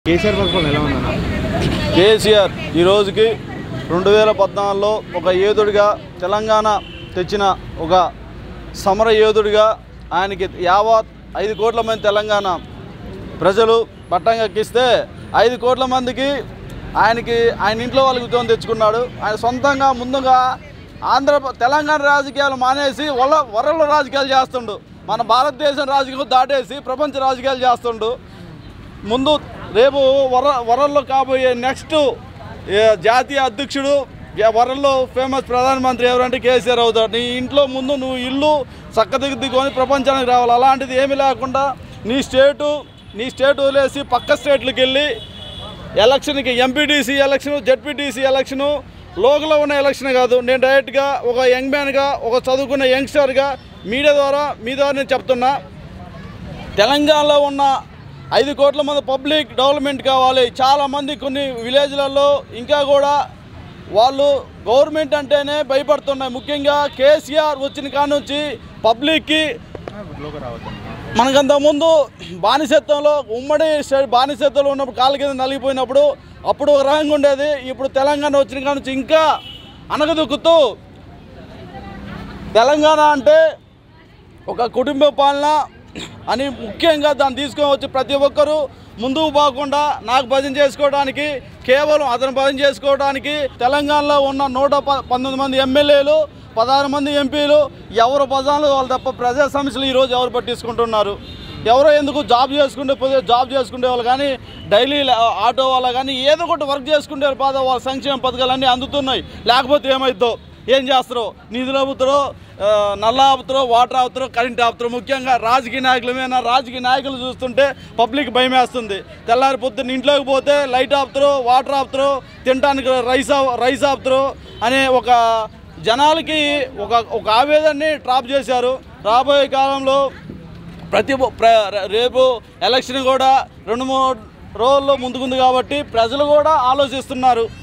కేసీఆర్ పరిపాలన ఎలా ఉందన్న కేసీఆర్ ఈ రోజుకి రెండు వేల పద్నాలుగులో ఒక యోధుడిగా తెలంగాణ తెచ్చిన ఒక సమర యోధుడిగా ఆయనకి యావత్ ఐదు కోట్ల మంది తెలంగాణ ప్రజలు పట్టం ఎక్కిస్తే ఐదు కోట్ల మందికి ఆయనకి ఆయన ఇంట్లో వాళ్ళకి ఉద్యోగం తెచ్చుకున్నాడు ఆయన సొంతంగా ముందుగా ఆంధ్ర తెలంగాణ రాజకీయాలు మానేసి వల్ల వరల్డ్ రాజకీయాలు చేస్తుండు మన భారతదేశం రాజకీయం దాటేసి ప్రపంచ రాజకీయాలు చేస్తుండు ముందు రేపు వర వరల్లో కాబోయే నెక్స్ట్ ఏ, జాతీయ అధ్యక్షుడు ఏ, వరల్లో ఫేమస్ ప్రధానమంత్రి ఎవరంటే కేసీఆర్ అవుతాడు నీ ఇంట్లో ముందు నువ్వు ఇల్లు చక్కదిద్దుకొని ప్రపంచానికి రావాలి అలాంటిది ఏమీ లేకుండా నీ స్టేటు నీ స్టేట్ వదిలేసి పక్క స్టేట్లకు వెళ్ళి ఎలక్షన్కి ఎంపీటీసీ ఎలక్షన్ జెడ్పీటీసీ ఎలక్షను లోకల్లో ఉన్న ఎలక్షన్ కాదు నేను డైరెక్ట్గా ఒక యంగ్ మ్యాన్గా ఒక చదువుకున్న యంగ్స్టర్గా మీడియా ద్వారా మీ ద్వారా నేను చెప్తున్నా తెలంగాణలో ఉన్న ఐదు కోట్ల మంది పబ్లిక్ డెవలప్మెంట్ కావాలి చాలామంది కొన్ని విలేజ్లలో ఇంకా కూడా వాళ్ళు గవర్నమెంట్ అంటేనే భయపడుతున్నాయి ముఖ్యంగా కేసీఆర్ వచ్చిన కానుంచి పబ్లిక్కి మనకంత ముందు బానిసత్వంలో ఉమ్మడి స్టే- బానిసత్వంలో ఉన్నప్పుడు కాళ్ళ కింద నలిగిపోయినప్పుడు అప్పుడు ఒక రకంగా ఉండేది ఇప్పుడు తెలంగాణ వచ్చిన కాడ నుంచి ఇంకా అనగదొక్కుతూ తెలంగాణ అంటే ఒక కుటుంబ పాలన అని ముఖ్యంగా దాన్ని తీసుకొని వచ్చి ప్రతి ఒక్కరూ ముందుకు పోకుండా నాకు భజన చేసుకోవడానికి కేవలం అతను భజన చేసుకోవడానికి తెలంగాణలో ఉన్న నూట ప- పంతొమ్మిది మంది ఎమ్మెల్యేలు పదహారు మంది ఎంపీలు ఎవరు భజనలు వాళ్ళు తప్ప ప్రజా సమస్యలు ఈరోజు ఎవరు పట్టించుకుంటున్నారు ఎవరో ఎందుకు జాబ్ చేసుకుంటే పోతే జాబ్ చేసుకునే వాళ్ళు కానీ డైలీ ఆటో వాళ్ళ కానీ ఏదో ఒకటి వర్క్ చేసుకుంటే పాద వాళ్ళ సంక్షేమ పథకాలన్నీ అందుతున్నాయి లేకపోతే ఏమైద్దో ఏం చేస్తారో నిధులు ఆపుతారో ఆ, నల్ల ఆపుతారో వాటర్ ఆపుతారో కరెంట్ ఆపుతారో ముఖ్యంగా రాజకీయ నాయకులమేనా రాజకీయ నాయకులు చూస్తుంటే పబ్లిక్ భయం వేస్తుంది తెల్లారి పొద్దున్న ఇంట్లోకి పోతే లైట్ ఆపుతారో వాటర్ ఆపుతారో తినడానికి రైస్ ఆ- రైస్ ఆపుతారో అనే ఒక జనాలకి ఒక ఒక ఆవేదనని ట్రాప్ చేశారు రాబోయే కాలంలో ప్రతి ఒ- ప్ర- రేపు ఎలక్షన్ కూడా రెండు మూడు రోజుల్లో ముందుకుంది కాబట్టి ప్రజలు కూడా ఆలోచిస్తున్నారు